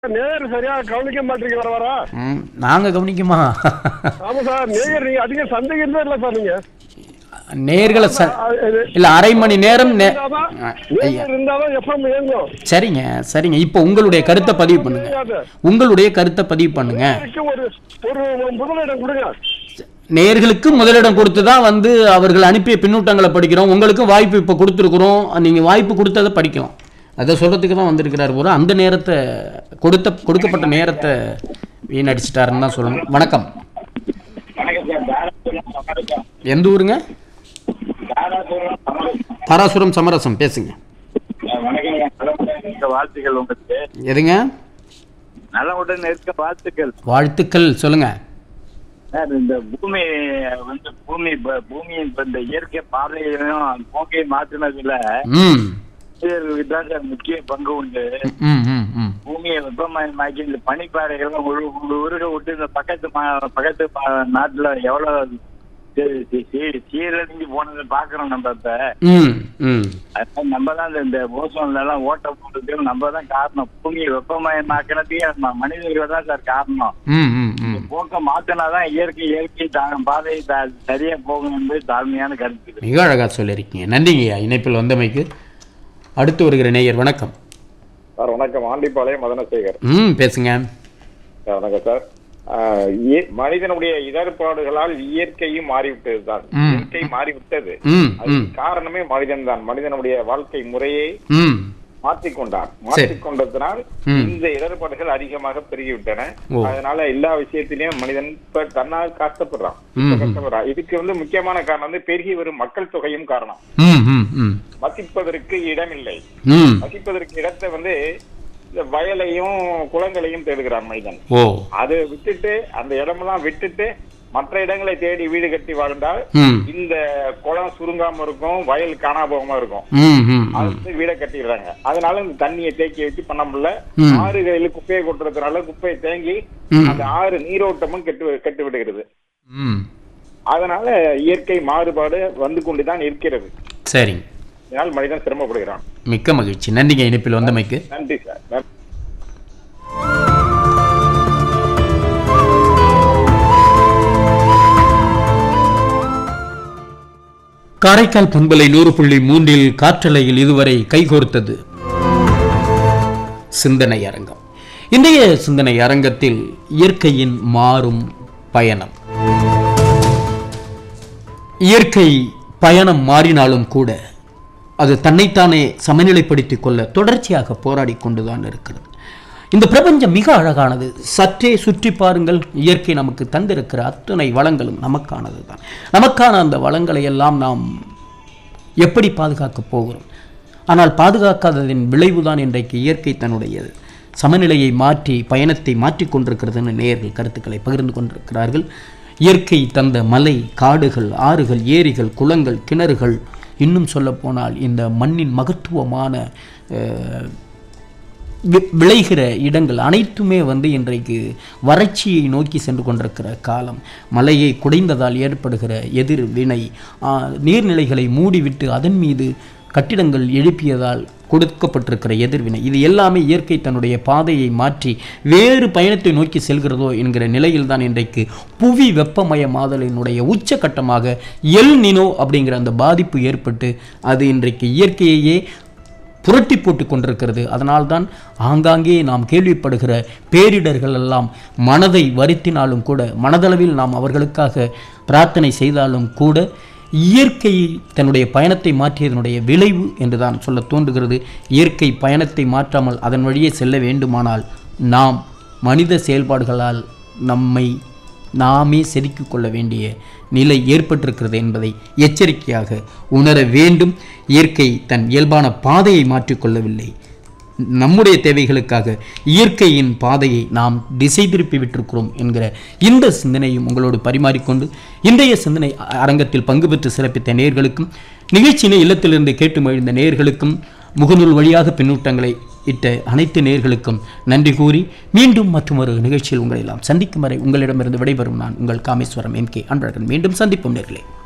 நேயர் சரியா கவனிக்க மாட்டீங்க வர வர ம் நாங்கள் கவனிக்குமா ஆமா சார் நேயர் நீங்க அதிக சந்தேகம் இல்ல சார் நீங்க நேர்களை ச அது- இது- இல்லை அரை மணி நேரம் நே இருந்தாதான் ஆ, ஐயா நேயர் இருந்தாதான் எஃப்எம் இயங்கும் சரிங்க சரிங்க இப்போ உங்களுடைய கருத்தை பதிவு பண்ணுங்க தெரியாது. உங்களுடைய கருத்தை பதிவு பண்ணுங்க நேயருக்கு ஒரு ஒரு முதலிடம் கொடுங்க நேர்களுக்கு முதலிடம் கொடுத்து தான் வந்து அவர்கள் அனுப்பிய பின்னூட்டங்களை படிக்கிறோம் உங்களுக்கும் வாய்ப்பு இப்போ கொடுத்துருக்குறோம் நீங்கள் வாய்ப்பு கொடுத்ததை படிக்கலாம் அதை சொல்கிறதுக்கு தான் வந்திருக்கிறார் போல அந்த நேரத்தை கொடுத்த கொடுக்கப்பட்ட நேரத்தை வீணடிச்சிட்டாருன்னு தான் சொல்லணும் வணக்கம் எந்த ஊருங்க தாராசுரம் சமரசம் பேசுங்க இந்த வாழ்த்துக்கள் உங்களுக்கு எதுங்க நலமுடன் இருக்க வாழ்த்துக்கள் வாழ்த்துக்கள் சொல்லுங்க சார் இந்த பூமி வந்து பூமி ப- பூமியின் இப்ப இந்த இயற்கை பாதையையும் போக்கையும் மாற்றினதுல ம் மனிதர்களுக்கு தான் சார் முக்கிய பங்கு உண்டு ம் ம் ம் பூமியை வெப்பமயமாக்கி இந்த பனிப்பாறைகள்லாம் உரு உரு- உருக விட்டு இந்த பக்கத்து மா- பக்கத்து பா- நாட்டுல எவ்வளவு சீ- சீ- சீ- சீரழிஞ்சு போனதை பாக்குறோம் நம்ம இப்ப ம் ம் அதனால நம்ம தான் இந்த- இந்த ஓசோன்ல எல்லாம் ஓட்ட போடுறதுக்கு நம்ம தான் காரணம் பூமியை வெப்பமயமாக்கினதுக்கே ம- மனிதர்கள் தான் சார் காரணம் ம் ம் ம் போக்க மாத்தினாதான் இயற்கை இயற்கை தா- பாதை த- சரியா போகும் என்பது தாழ்மையான கருத்து மிக அழகா சொல்லியிருக்கீங்க நன்றிங்கய்யா இணைப்பில் வந்தமைக்கு அடுத்து வருகிற நேயர் வணக்கம் சார் வணக்கம் ஆண்டிப்பாளையம் மதனசேகர் ம் பேசுங்க சார் வணக்கம் சார் ஆஹ் இய- மனிதனுடைய இடர்பாடுகளால் இயற்கையும் மாறிவிட்டது தான் ம். இயற்கை மாறிவிட்டது ம் அதுக்கு ம் காரணமே மனிதன் தான் மனிதனுடைய வாழ்க்கை முறையை ம் மாற்றிக்கொண்டான் மாற்றிக்கொண்டதனால் ம். இந்த இடர்பாடுகள் அதிகமாக பெருகிவிட்டன ஓ. அதனால எல்லா விஷயத்திலயும் மனிதன் இப்ப தன்னால் கஷ்டப்படுறான் ம், இப்ப ம். கஷ்டப்படுறான் இதுக்கு வந்து முக்கியமான காரணம் வந்து பெருகி வரும் மக்கள் தொகையும் காரணம் ம் ம் ம் வசிப்பதற்கு இடமில்லை ம் வசிப்பதற்கு இடத்தை வந்து இந்த வயலையும் குளங்களையும் தேடுகிறான் மனிதன் ஓ அதை விட்டுட்டு அந்த இடமெல்லாம் விட்டுட்டு மற்ற இடங்களை தேடி வீடு கட்டி வாழ்ந்தால் ம் இந்த குளம் சுருங்காம இருக்கும் வயல் காணாபோகமா இருக்கும் ம் ம் அது ம் வந்து வீடை கட்டிடுறாங்க அதனால இந்த தண்ணியை தேக்கி வச்சு பண்ண முடியல ம். ஆறுகளில் குப்பையை கொட்டுறதுனால குப்பையை தேங்கி ம். அந்த ஆறு நீரோட்டமும் கெட்டு கெட்டு விடுகிறது ம் அதனால இயற்கை மாறுபாடு வந்து கொண்டுதான் இருக்கிறது சரிங்க இதனால் மனிதன் சிரமப்படுகிறான் மிக்க மகிழ்ச்சி நன்றிங்க இணைப்பில் வந்தமைக்கு நன்றி சார் நன்றி. காரைக்கால் பண்பலை நூறு புள்ளி மூன்றில் காற்றலையில் இதுவரை கைகோர்த்தது சிந்தனை அரங்கம் இன்றைய சிந்தனை அரங்கத்தில் இயற்கையின் மாறும் பயணம் இயற்கை பயணம் மாறினாலும் கூட அது தன்னைத்தானே சமநிலைப்படுத்திக் கொள்ள தொடர்ச்சியாக போராடி கொண்டுதான் இருக்கிறது இந்த பிரபஞ்சம் மிக அழகானது சற்றே சுற்றி பாருங்கள் இயற்கை நமக்கு தந்திருக்கிற அத்தனை வளங்களும் நமக்கானது தான் நமக்கான அந்த வளங்களை எல்லாம் நாம் எப்படி பாதுகாக்கப் போகிறோம் ஆனால் பாதுகாக்காததின் விளைவுதான் இன்றைக்கு இயற்கை தன்னுடைய சமநிலையை மாற்றி பயணத்தை மாற்றிக் கொண்டிருக்கிறதுன்னு நேயர்கள் கருத்துக்களை பகிர்ந்து கொண்டிருக்கிறார்கள் இயற்கை தந்த மலை காடுகள் ஆறுகள் ஏரிகள் குளங்கள் கிணறுகள் இன்னும் சொல்லப்போனால் இந்த மண்ணின் மகத்துவமான அஹ், வி- விளைகிற இடங்கள் அனைத்துமே வந்து இன்றைக்கு வறட்சியை நோக்கி சென்று கொண்டிருக்கிற காலம் மலையை குடைந்ததால் ஏற்படுகிற எதிர் வினை ஆ, நீர்நிலைகளை மூடிவிட்டு அதன் மீது கட்டிடங்கள் எழுப்பியதால் கொடுக்கப்பட்டிருக்கிற எதிர்வினை இது எல்லாமே இயற்கை தன்னுடைய பாதையை மாற்றி வேறு பயணத்தை நோக்கி செல்கிறதோ என்கிற நிலையில்தான் இன்றைக்கு புவி வெப்பமயமாதலினுடைய உச்சகட்டமாக எல் நினோ அப்படிங்கிற அந்த பாதிப்பு ஏற்பட்டு அது இன்றைக்கு இயற்கையையே புரட்டி போட்டு கொண்டிருக்கிறது அதனால்தான் ஆங்காங்கே நாம் கேள்விப்படுகிற பேரிடர்கள் எல்லாம் மனதை வருத்தினாலும் கூட மனதளவில் நாம் அவர்களுக்காக பிரார்த்தனை செய்தாலும் கூட இயற்கை தன்னுடைய பயணத்தை மாற்றியதனுடைய விளைவு என்றுதான் சொல்ல தோன்றுகிறது இயற்கை பயணத்தை மாற்றாமல் அதன் வழியே செல்ல வேண்டுமானால் நாம் மனித செயல்பாடுகளால் நம்மை நாமே செதுக்கிக் கொள்ள வேண்டிய நிலை ஏற்பட்டிருக்கிறது என்பதை எச்சரிக்கையாக உணர வேண்டும் இயற்கை தன் இயல்பான பாதையை மாற்றிக்கொள்ளவில்லை நம்முடைய தேவைகளுக்காக இயற்கையின் பாதையை நாம் திசை திருப்பி விட்டிருக்கிறோம் என்கிற இந்த சிந்தனையும் உங்களோடு பரிமாறிக்கொண்டு இன்றைய சிந்தனை அரங்கத்தில் பங்கு பெற்று சிறப்பித்த நேயர்களுக்கும் நிகழ்ச்சியினை இல்லத்திலிருந்து கேட்டு மகிழ்ந்த நேயர்களுக்கும் முகநூல் வழியாக பின்னூட்டங்களை இட்ட அனைத்து நேயர்களுக்கும் நன்றி கூறி மீண்டும் மற்றொரு நிகழ்ச்சியில் உங்களை எல்லாம் சந்திக்கும் வரை உங்களிடமிருந்து விடைபெறும் நான் உங்கள் காமேஸ்வரம் எம் கே அன்பழகன் மீண்டும் சந்திப்போம் நேர்களே